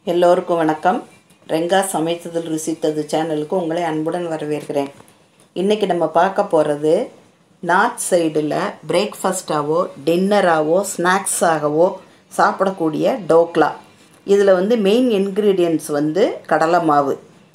எல்லோருக்கும் வணக்கம் ரெங்கா சமைத்ததில் ருசித்தது சேனலுக்கு உங்களை அன்புடன் வரவேற்கிறேன் இன்றைக்கி நம்ம பார்க்க போகிறது நார்த் சைடில் பிரேக்ஃபாஸ்ட்டாவோ டின்னராகவோ ஸ்நாக்ஸாகவோ சாப்பிடக்கூடிய டோக்லா இதில் வந்து மெயின் இன்க்ரீடியன்ட்ஸ் வந்து கடலை மாவு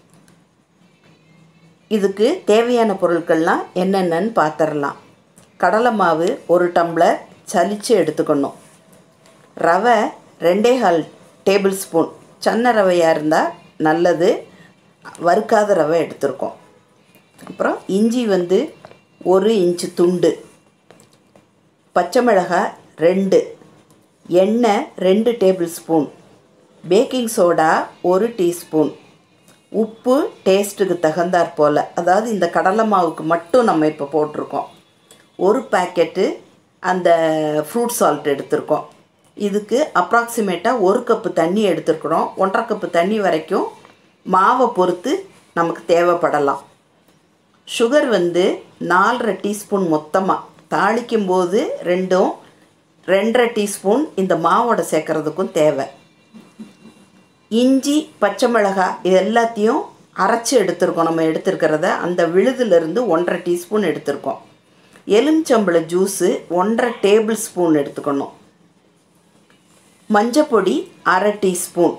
இதுக்கு தேவையான பொருட்கள்லாம் என்னென்னன்னு பார்த்துடலாம் கடலை மாவு ஒரு டம்ளர் சலித்து எடுத்துக்கணும் ரவை ரெண்டே கால் டேபிள் ஸ்பூன் சன்ன ரவையாக இருந்தால் நல்லது வறுக்காத ரவை எடுத்திருக்கோம் அப்புறம் இஞ்சி வந்து ஒரு இன்ச்சு துண்டு பச்சை மிளகாய் ரெண்டு எண்ணெய் ரெண்டு டேபிள் ஸ்பூன் பேக்கிங் சோடா ஒரு டீஸ்பூன் உப்பு டேஸ்ட்டுக்கு தகுந்தாற் போல் அதாவது இந்த கடலை மாவுக்கு மட்டும் நம்ம இப்போ போட்டிருக்கோம் ஒரு பேக்கெட்டு அந்த ஃப்ரூட் சால்ட் எடுத்திருக்கோம் இதுக்கு அப்ராக்சிமேட்டாக ஒரு கப்பு தண்ணி எடுத்துருக்குறோம் ஒன்றரை கப்பு தண்ணி வரைக்கும் மாவை பொறுத்து நமக்கு தேவைப்படலாம் சுகர் வந்து நாலரை டீஸ்பூன் மொத்தமாக தாளிக்கும் போது ரெண்டும் ரெண்டரை டீஸ்பூன் இந்த மாவோட சேர்க்குறதுக்கும் தேவை இஞ்சி பச்சை மிளகாய் இது எல்லாத்தையும் அரைச்சி எடுத்திருக்கோம் நம்ம எடுத்துருக்கிறத அந்த விழுதுலேருந்து ஒன்றரை டீஸ்பூன் எடுத்திருக்கோம் எலுமிச்சம்பழ ஜூஸு ஒன்றரை டேபிள் ஸ்பூன் எடுத்துக்கணும் மஞ்சப்பொடி அரை டீஸ்பூன்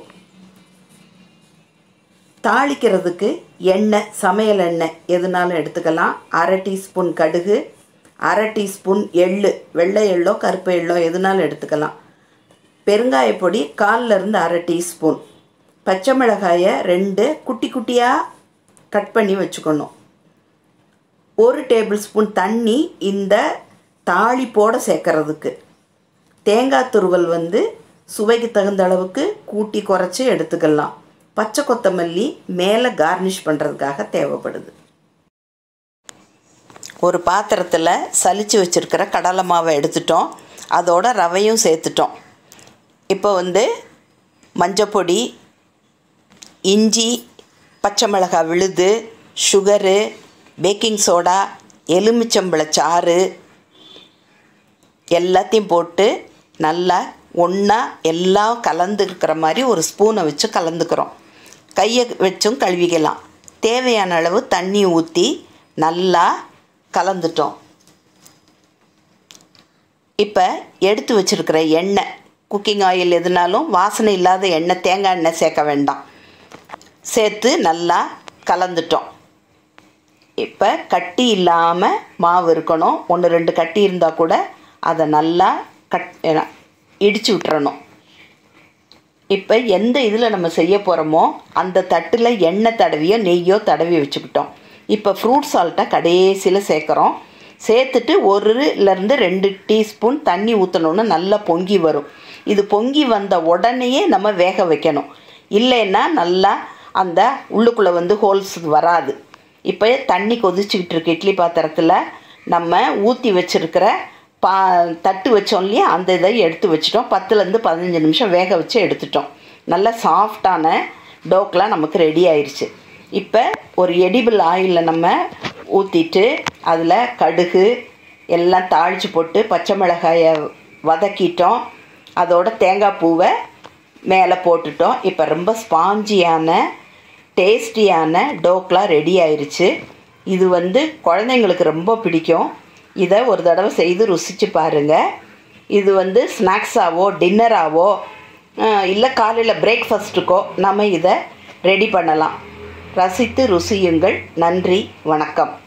தாளிக்கிறதுக்கு எண்ணெய் சமையல் எண்ணெய் எதுனாலும் எடுத்துக்கலாம் அரை டீஸ்பூன் கடுகு அரை டீஸ்பூன் எள்ளு வெள்ளை எள்ளோ கருப்பு எள்ளோ எதுனாலும் எடுத்துக்கலாம் பெருங்காயப்பொடி கால்லேருந்து அரை டீஸ்பூன் பச்சை மிளகாயை ரெண்டு குட்டி குட்டியாக கட் பண்ணி வச்சுக்கணும் ஒரு டேபிள் ஸ்பூன் தண்ணி இந்த தாளிப்போடு சேர்க்கறதுக்கு தேங்காய் துருவல் வந்து சுவைக்கு தகுந்த அளவுக்கு கூட்டி குறைச்சி எடுத்துக்கலாம் பச்சை கொத்தமல்லி மேலே கார்னிஷ் பண்ணுறதுக்காக தேவைப்படுது ஒரு பாத்திரத்தில் சலித்து வச்சுருக்கிற கடலை மாவை எடுத்துட்டோம் அதோட ரவையும் சேர்த்துட்டோம் இப்போ வந்து மஞ்சப்பொடி இஞ்சி பச்சை மிளகாய் விழுது சுகரு பேக்கிங் சோடா எலுமிச்சம்பழச்சாறு எல்லாத்தையும் போட்டு நல்லா ஒன்றா எல்லாம் கலந்துருக்கிற மாதிரி ஒரு ஸ்பூனை வச்சு கலந்துக்கிறோம் கையை வச்சும் கழுவிக்கலாம் தேவையான அளவு தண்ணி ஊற்றி நல்லா கலந்துட்டோம் இப்போ எடுத்து வச்சுருக்கிற எண்ணெய் குக்கிங் ஆயில் எதுனாலும் வாசனை இல்லாத எண்ணெய் தேங்காய் எண்ணெய் சேர்க்க வேண்டாம் சேர்த்து நல்லா கலந்துட்டோம் இப்போ கட்டி இல்லாமல் மாவு இருக்கணும் ஒன்று ரெண்டு கட்டி இருந்தால் கூட அதை நல்லா கட் இடித்து விட்டுறணும் இப்போ எந்த இதில் நம்ம செய்ய போகிறோமோ அந்த தட்டில் எண்ணெய் தடவியோ நெய்யோ தடவி வச்சுக்கிட்டோம் இப்போ ஃப்ரூட் சால்ட்டை கடைசியில் சேர்க்குறோம் சேர்த்துட்டு ஒருலேருந்து ரெண்டு டீஸ்பூன் தண்ணி ஊற்றணுன்னு நல்லா பொங்கி வரும் இது பொங்கி வந்த உடனேயே நம்ம வேக வைக்கணும் இல்லைன்னா நல்லா அந்த உள்ளுக்குள்ளே வந்து ஹோல்ஸ் வராது இப்போ தண்ணி கொதிச்சுக்கிட்டு இருக்கு இட்லி பாத்திரத்தில் நம்ம ஊற்றி வச்சுருக்கிற பா தட்டு வச்சோம் இல்லையா அந்த இதை எடுத்து வச்சிட்டோம் பத்துலேருந்து பதினஞ்சு நிமிஷம் வேக வச்சு எடுத்துட்டோம் நல்லா சாஃப்டான டோக்லாம் நமக்கு ரெடி ஆயிடுச்சு இப்போ ஒரு எடிபிள் ஆயிலில் நம்ம ஊற்றிட்டு அதில் கடுகு எல்லாம் தாளித்து போட்டு பச்சை மிளகாயை வதக்கிட்டோம் அதோட தேங்காய் பூவை மேலே போட்டுட்டோம் இப்போ ரொம்ப ஸ்பாஞ்சியான டேஸ்டியான டோக்லாம் ரெடி ஆயிடுச்சு இது வந்து குழந்தைங்களுக்கு ரொம்ப பிடிக்கும் இதை ஒரு தடவை செய்து ருசித்து பாருங்கள் இது வந்து ஸ்நாக்ஸாவோ டின்னராகவோ இல்லை காலையில் பிரேக்ஃபாஸ்ட்டுக்கோ நம்ம இதை ரெடி பண்ணலாம் ரசித்து ருசியுங்கள் நன்றி வணக்கம்